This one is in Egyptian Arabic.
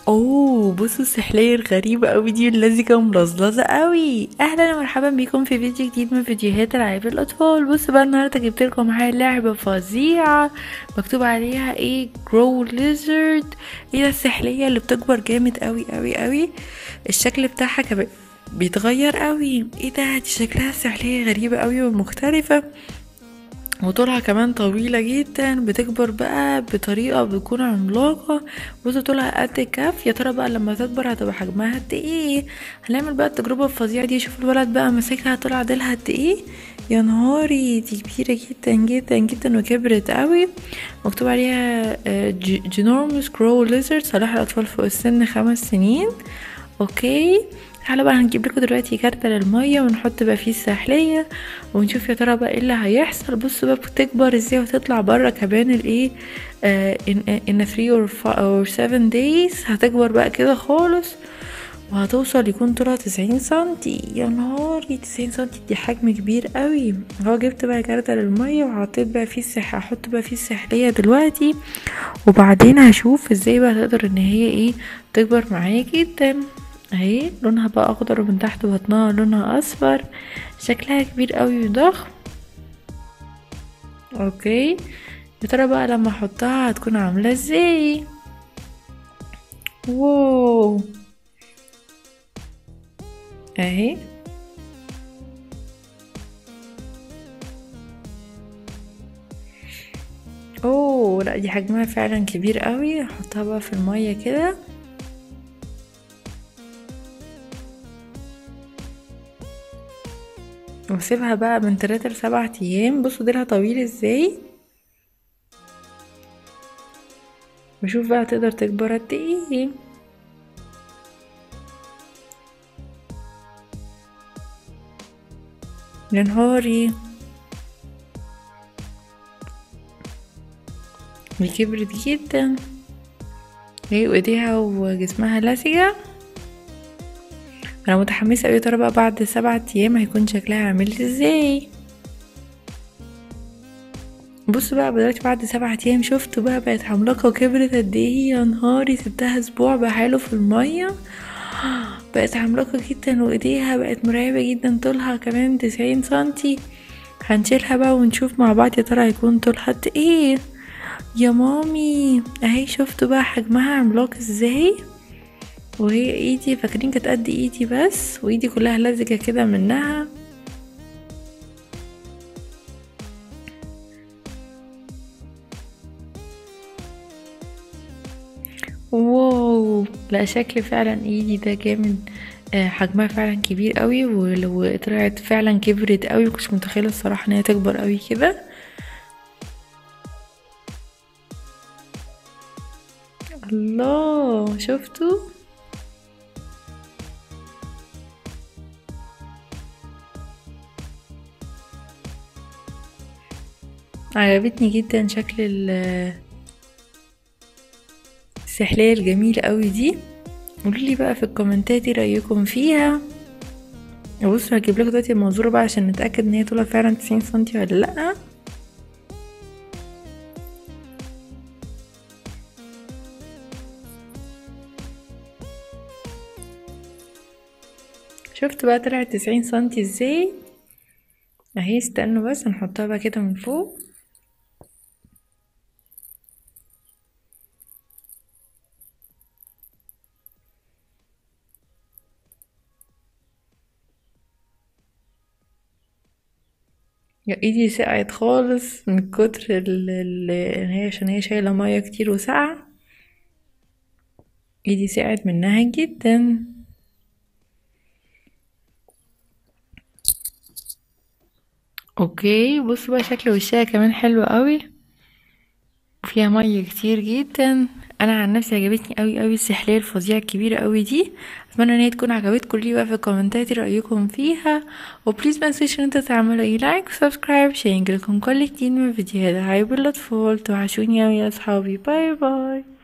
اوه بصوا السحلية الغريبة اوي دي اللزجة وملظلظة اوي اهلا ومرحبا بيكم في فيديو جديد من فيديوهات العاب الاطفال بصوا بقى النهاردة جبت لكم معايا لعبة فظيعة مكتوب عليها ايه جرو ليزرد ايه ده السحلية اللي بتكبر جامد اوي اوي اوي الشكل بتاعها كمان بيتغير اوي ايه ده دي شكلها سحلية غريبة اوي ومختلفة وطولها كمان طويلة جدا بتكبر بقى بطريقة بتكون عملاقة بصوا طولها قد الكف يا ترى بقى لما تكبر هتبقى حجمها قد ايه هنعمل بقى التجربة الفظيعة دي شوف الولد بقى ماسكها طلع ديلها قد ايه يا نهاري دي كبيرة جدا جدا جدا وكبرت قوي مكتوب عليها جينورموس كرو ليزرد صلاح الأطفال فوق السن خمس سنين اوكي تعالوا بقى هنجيب لكم دلوقتي كارتة للمية ونحط بقى فيه السحلية ونشوف يا ترى بقى ايه اللي هيحصل بصوا بقى بتكبر ازاي وتطلع بره كمان الايه آه in, in 3 or 5 or 7 days هتكبر بقى كده خالص وهتوصل يكون طولها تسعين سنتي يا نهاري تسعين سنتي دي حجم كبير قوي هو جبت بقى كارتة للمية وحطيت بقى فيه السح هحط بقى فيه السحلية دلوقتي وبعدين هشوف ازاي بقى تقدر ان هي ايه تكبر معايا جدا اهي لونها بقى اخضر ومن تحت بطنها لونها اصفر شكلها كبير قوي وضخم اوكي يا ترى بقى لما احطها هتكون عامله ازاي واو اهي اوه لا دي حجمها فعلا كبير قوي احطها بقى في الميه كده واسيبها بقى من تلاتة لسبعة ايام بصوا ديلها طويل ازاي وشوف بقى تقدر تكبر قد ايه يا نهاري دي كبرت جدا ايه وايديها وجسمها لزجة انا متحمسة اوي ترى بقى بعد سبعة ايام هيكون شكلها عامل ازاي بصوا بقى دلوقتي بعد سبعة ايام شفتوا بقى بقت عملاقة وكبرت قد ايه يا نهاري سبتها اسبوع بحاله في المية بقت عملاقة جدا وايديها بقت مرعبة جدا طولها كمان تسعين سنتي هنشيلها بقى ونشوف مع بعض يا ترى هيكون طولها قد ايه يا مامي اهي شفتوا بقى حجمها عملاق ازاي وهي ايدي فاكرين كانت قد ايدي بس وايدي كلها لزجة كده منها واو لا شكل فعلا ايدي ده جامد آه حجمها فعلا كبير قوي ولو طلعت فعلا كبرت قوي مكنتش متخيله الصراحه ان هي تكبر قوي كده الله شفتوا عجبتني جدا شكل السحلية الجميلة قوي دي قولولي بقى في الكومنتات ايه رأيكم فيها بصوا هجيب لكم دلوقتي المنظورة بقى عشان نتأكد ان هي طولها فعلا تسعين سنتي ولا لأ شفت بقى طلعت تسعين سنتي ازاي اهي استنوا بس نحطها بقى كده من فوق يا ايدي سقعت خالص من كتر ال هي عشان هي شايله ميه كتير وسقعه ايدي سقعت منها جدا اوكي بصوا بقى شكل وشها كمان حلو قوي وفيها ميه كتير جدا انا عن نفسي عجبتني قوي قوي السحليه الفظيعه الكبيره قوي دي اتمنى ان هي تكون عجبتكم لي بقى في الكومنتات رايكم فيها وبليز ما تنسوش ان انتوا تعملوا اي لايك وسبسكرايب عشان يجيلكم كل جديد من فيديوهات عيب الاطفال توحشوني قوي يا اصحابي باي باي